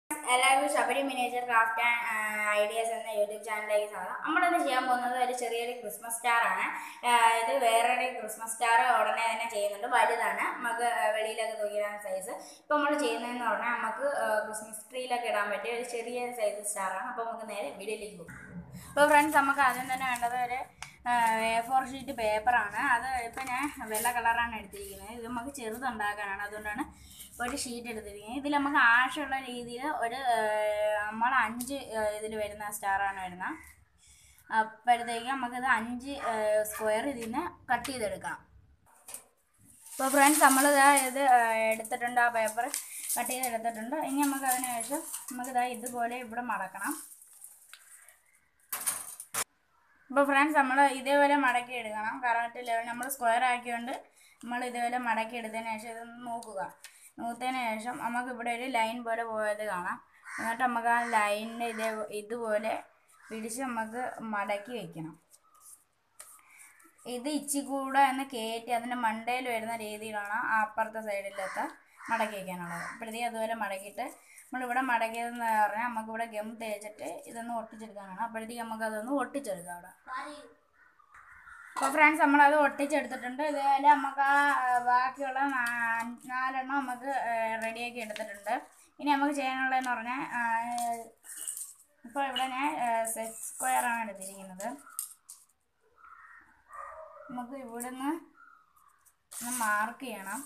എല്ലാവർക്കും Sabari miniature craft and ideas എന്ന YouTube ചാനലിലേക്ക് സ്വാഗതം നമ്മളിന്ന് ചെയ്യാൻ പോകുന്നത് ഒരു ചെറിയൊരു ക്രിസ്മസ് സ്റ്റാർ ആണ് ആഹ് ഇത് വേറൊരു ക്രിസ്മസ് സ്റ്റാർ ഉടനെ തന്നെ ചെയ്യുന്നുണ്ട് വലുതാണ് നമുക്ക് വെളിയിലൊക്കെ തൂക്കിയിടാൻ സൈസ് ഇപ്പം നമ്മൾ ചെയ്യുന്നതെന്ന് പറഞ്ഞാൽ നമുക്ക് ആഹ് ക്രിസ്മസ് ട്രീയിലൊക്കെ ഇടാൻ പറ്റിയ ഒരു ചെറിയ സൈസ് സ്റ്റാറാണ് അപ്പോൾ നമുക്ക് നേരെ വീഡിയോയിലേക്ക് പോകും അപ്പോൾ ഫ്രണ്ട്സ് നമുക്ക് ആദ്യം തന്നെ വേണ്ടത് ഒരു എ ഫോർ ഷീറ്റ് പേപ്പറാണ് അത് ഇപ്പം ഞാൻ വെള്ള കളറാണ് എടുത്തിരിക്കുന്നത് ഇത് നമുക്ക് ചെറുതുണ്ടാക്കാനാണ് അതുകൊണ്ടാണ് ഒരു ഷീറ്റ് എടുത്തിരിക്കുന്നത് ഇതിൽ നമുക്ക് ആവശ്യമുള്ള രീതിയിൽ ഒരു നമ്മൾ അഞ്ച് ഇതിൽ വരുന്ന സ്റ്റാറാണ് വരുന്നത് അപ്പോഴത്തേക്ക് നമുക്കിത് അഞ്ച് സ്ക്വയർ ഇതിൽ നിന്ന് കട്ട് ചെയ്തെടുക്കാം അപ്പോൾ ഫ്രണ്ട്സ് നമ്മൾ ഇത് എടുത്തിട്ടുണ്ട് ആ പേപ്പർ കട്ട് ചെയ്ത് എടുത്തിട്ടുണ്ട് ഇനി നമുക്ക് അതിന് ശേഷം നമുക്കിതാ ഇതുപോലെ ഇവിടെ മടക്കണം ഇപ്പോൾ ഫ്രണ്ട്സ് നമ്മൾ ഇതേപോലെ മടക്കി എടുക്കണം കറക്റ്റ് ലെവൽ നമ്മൾ സ്ക്വയർ ആക്കിയോണ്ട് നമ്മൾ ഇതേപോലെ മടക്കി എടുത്തതിന് ശേഷം ഇതൊന്ന് നോക്കുക നോക്കിയതിന് ശേഷം നമുക്ക് ഇവിടെ ഒരു ലൈൻ പോലെ പോയത് കാണാം എന്നിട്ട് നമുക്ക് ആ ലൈനിൻ്റെ ഇതേ ഇതുപോലെ പിടിച്ച് നമുക്ക് മടക്കി വെക്കണം ഇത് ഇച്ചി കൂടെ ഒന്ന് കയറ്റി അതിൻ്റെ മണ്ടയിൽ വരുന്ന രീതിയിലാണ് ആ അപ്പുറത്തെ സൈഡിലത്തെ മടക്കി വയ്ക്കാനുള്ളത് അപ്പോഴത്തേക്ക് അതുപോലെ മടക്കിയിട്ട് നമ്മളിവിടെ മടക്കിയതെന്ന് പറഞ്ഞാൽ നമുക്കിവിടെ ഗം തേച്ചിട്ട് ഇതൊന്ന് ഒട്ടിച്ചെടുക്കാനാണ് അപ്പോഴത്തേക്ക് നമുക്ക് അതൊന്ന് ഒട്ടിച്ചെടുക്കാം അവിടെ അപ്പോൾ ഫ്രണ്ട്സ് നമ്മളത് ഒട്ടിച്ചെടുത്തിട്ടുണ്ട് ഇതുപോലെ നമുക്ക് ആ ആ, ബാക്കിയുള്ള നാ- നാലെണ്ണം നമുക്ക് റെഡിയാക്കി എടുത്തിട്ടുണ്ട് ഇനി നമുക്ക് ചെയ്യാനുള്ളതെന്ന് പറഞ്ഞാൽ ഇപ്പോൾ ഇവിടെ ഞാൻ സെറ്റ് സ്ക്വയറാണ് എടുത്തിരിക്കുന്നത് നമുക്ക് ഇവിടുന്ന് ഒന്ന് മാർക്ക് ചെയ്യണം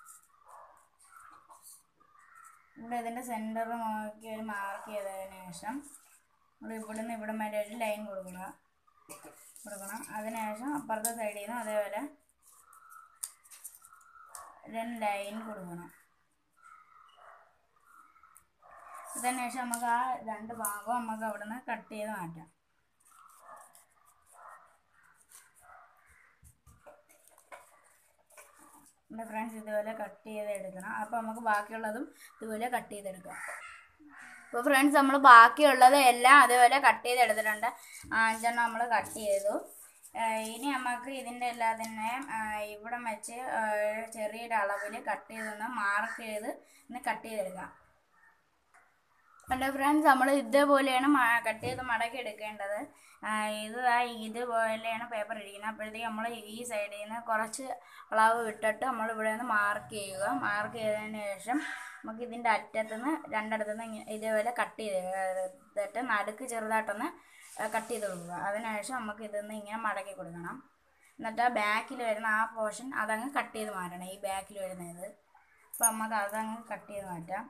ഇവിടെ ഇതിൻ്റെ സെൻറ്റർ നോക്കി ഒരു മാർക്ക് ചെയ്തതിന് ശേഷം നമ്മൾ ഇവിടുന്ന് ഇവിടം വരെ ഒരു ലൈൻ കൊടുക്കുക കൊടുക്കണം അതിനുശേഷം അപ്പുറത്തെ സൈഡിൽ നിന്ന് അതേപോലെ രണ്ട് ലൈൻ കൊടുക്കണം അതിന് ശേഷം നമുക്ക് ആ രണ്ട് ഭാഗവും നമുക്ക് അവിടുന്ന് കട്ട് ചെയ്ത് മാറ്റാം എൻ്റെ ഫ്രണ്ട്സ് ഇതുപോലെ കട്ട് ചെയ്ത് എടുക്കണം അപ്പോൾ നമുക്ക് ബാക്കിയുള്ളതും ഇതുപോലെ കട്ട് ചെയ്തെടുക്കാം അപ്പോൾ ഫ്രണ്ട്സ് നമ്മൾ ബാക്കിയുള്ളത് എല്ലാം അതുപോലെ കട്ട് ചെയ്ത് എടുത്തിട്ടുണ്ട് ആ, അഞ്ചെണ്ണം നമ്മൾ കട്ട് ചെയ്തു ആ, ഇനി നമുക്ക് ഇതിൻ്റെ എല്ലാത്തിനെയും ഇവിടെ വെച്ച് ആ, ചെറിയൊരു അളവിൽ കട്ട് ചെയ്തൊന്ന് മാർക്ക് ചെയ്ത് ഒന്ന് കട്ട് ചെയ്തെടുക്കാം ഹലോ ഫ്രണ്ട്സ് നമ്മൾ ഇതേപോലെയാണ് കട്ട് ചെയ്ത് മടക്കി എടുക്കേണ്ടത് ആ, ഇത് ദാ ഇതുപോലെയാണ് പേപ്പർ ഇരിക്കുന്നത് അപ്പോഴത്തേക്ക് നമ്മൾ ഈ സൈഡിൽ നിന്ന് കുറച്ച് അളവ് വിട്ടിട്ട് നമ്മൾ ഇവിടെ നിന്ന് മാർക്ക് ചെയ്യുക മാർക്ക് ചെയ്തതിന് ശേഷം നമുക്ക് ഇതിൻ്റെ അറ്റത്തുനിന്ന് രണ്ടിടത്തുനിന്ന് ഇങ്ങനെ ഇതേപോലെ കട്ട് ചെയ്തിട്ട് നടുക്ക് ചെറുതായിട്ടൊന്ന് കട്ട് ചെയ്ത് കൊടുക്കുക അതിനുശേഷം നമുക്ക് ഇതൊന്ന് ഇങ്ങനെ മടക്കി കൊടുക്കണം എന്നിട്ട് ആ ബാക്കിൽ വരുന്ന ആ പോർഷൻ അതങ്ങ് കട്ട് ചെയ്ത് മാറ്റണം ഈ ബാക്കിൽ വരുന്ന ഇത് അപ്പോൾ നമുക്ക് അതങ്ങ് കട്ട് ചെയ്ത് മാറ്റാം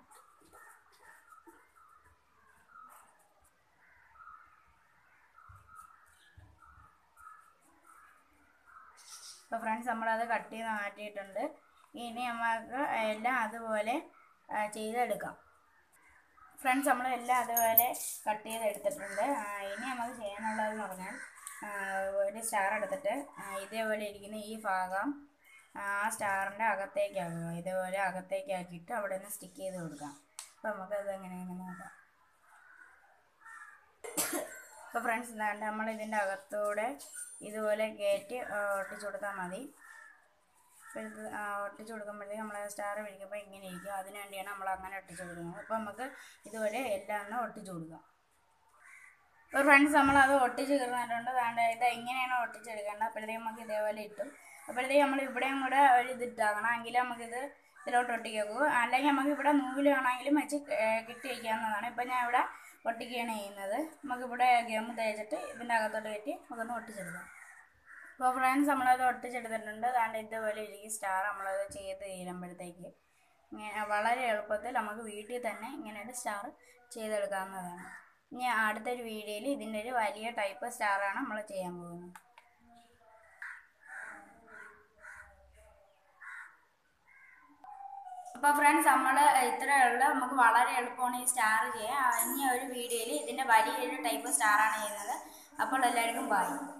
അപ്പോൾ ഫ്രണ്ട്സ് നമ്മളത് കട്ട് ചെയ്ത് മാറ്റിയിട്ടുണ്ട് ഇനി നമുക്ക് എല്ലാം അതുപോലെ ആ, ചെയ്തെടുക്കാം ഫ്രണ്ട്സ് നമ്മൾ എല്ലാം അതുപോലെ കട്ട് ചെയ്ത് എടുത്തിട്ടുണ്ട് ആ, ഇനി നമുക്ക് ചെയ്യാനുള്ളതെന്ന് പറഞ്ഞാൽ ആ, ഒരു സ്റ്റാർ എടുത്തിട്ട് ആ, ഇതേപോലെ ഇരിക്കുന്ന ഈ ഭാഗം ആ സ്റ്റാറിൻ്റെ അകത്തേക്കാക്കുക ഇതേപോലെ അകത്തേക്കാക്കിയിട്ട് അവിടെ നിന്ന് സ്റ്റിക്ക് ചെയ്ത് കൊടുക്കാം അപ്പോൾ നമുക്കത് എങ്ങനെയാണെന്ന് നോക്കാം അപ്പോൾ ഫ്രണ്ട്സ് എന്താണ്ട് നമ്മൾ ഇതിൻ്റെ അകത്തൂടെ ഇതുപോലെ കയറ്റി ആ, ഒട്ടിച്ചു കൊടുത്താൽ മതി അപ്പോൾ ഇത് ആ, ഒട്ടിച്ചു കൊടുക്കുമ്പോഴത്തേക്ക് നമ്മൾ സ്റ്റാർ പിടിക്കുമ്പോൾ ഇങ്ങനെ ഇരിക്കും അതിന് വേണ്ടിയാണ് നമ്മൾ അങ്ങനെ ഒട്ടിച്ചു കൊടുക്കുന്നത് അപ്പോൾ നമുക്ക് ഇതുപോലെ എല്ലാം ഒന്ന് ഒട്ടിച്ചു കൊടുക്കാം അപ്പോൾ ഫ്രണ്ട്സ് നമ്മളത് ഒട്ടിച്ച് കീറുന്നിട്ടുണ്ട് അതുകൊണ്ട് ഇത് എങ്ങനെയാണ് ഒട്ടിച്ചെടുക്കേണ്ടത് അപ്പോഴത്തേക്ക് നമുക്ക് ഇതേപോലെ ഇട്ടും അപ്പോഴത്തേക്ക് നമ്മൾ ഇവിടെയും കൂടെ ഒരു ഇതിട്ടാക്കണം എങ്കിൽ നമുക്കിത് ഇതിലോട്ട് ഒട്ടിക്കൂ അല്ലെങ്കിൽ നമുക്ക് ഇവിടെ നൂല് വേണമെങ്കിലും വെച്ച് ഏർ കെട്ടി വയ്ക്കാവുന്നതാണ് ഇപ്പം ഞാൻ ഇവിടെ ഒട്ടിക്കുകയാണ് ചെയ്യുന്നത് നമുക്കിവിടെ ഗം തേച്ചിട്ട് ഇതിൻ്റെ അകത്തോട്ട് കയറ്റി നമുക്കൊന്ന് ഒട്ടിച്ചെടുക്കാം അപ്പോൾ ഫ്രണ്ട്സ് നമ്മളത് ഒട്ടിച്ചെടുത്തിട്ടുണ്ട് അതുകൊണ്ട് ഇതുപോലെ ഇരിക്കും സ്റ്റാർ നമ്മളത് ചെയ്ത് തീരുമ്പോഴത്തേക്ക് ഇങ്ങനെ വളരെ എളുപ്പത്തിൽ നമുക്ക് വീട്ടിൽ തന്നെ ഇങ്ങനെ ഒരു സ്റ്റാർ ചെയ്തെടുക്കാവുന്നതാണ് ഇനി അടുത്തൊരു വീഡിയോയിൽ ഇതിൻ്റെ ഒരു വലിയ ടൈപ്പ് സ്റ്റാറാണ് നമ്മൾ ചെയ്യാൻ പോകുന്നത് അപ്പോൾ ഫ്രണ്ട്സ് നമ്മൾ ഇത്രയേ ഉള്ളൂ നമുക്ക് വളരെ എളുപ്പമാണ് ഈ സ്റ്റാർ ചെയ്യാൻ ഇനി ഒരു വീഡിയോയിൽ ഇതിൻ്റെ വലിയൊരു ടൈപ്പ് സ്റ്റാറാണ് ചെയ്യുന്നത് അപ്പോൾ എല്ലാവർക്കും ബൈ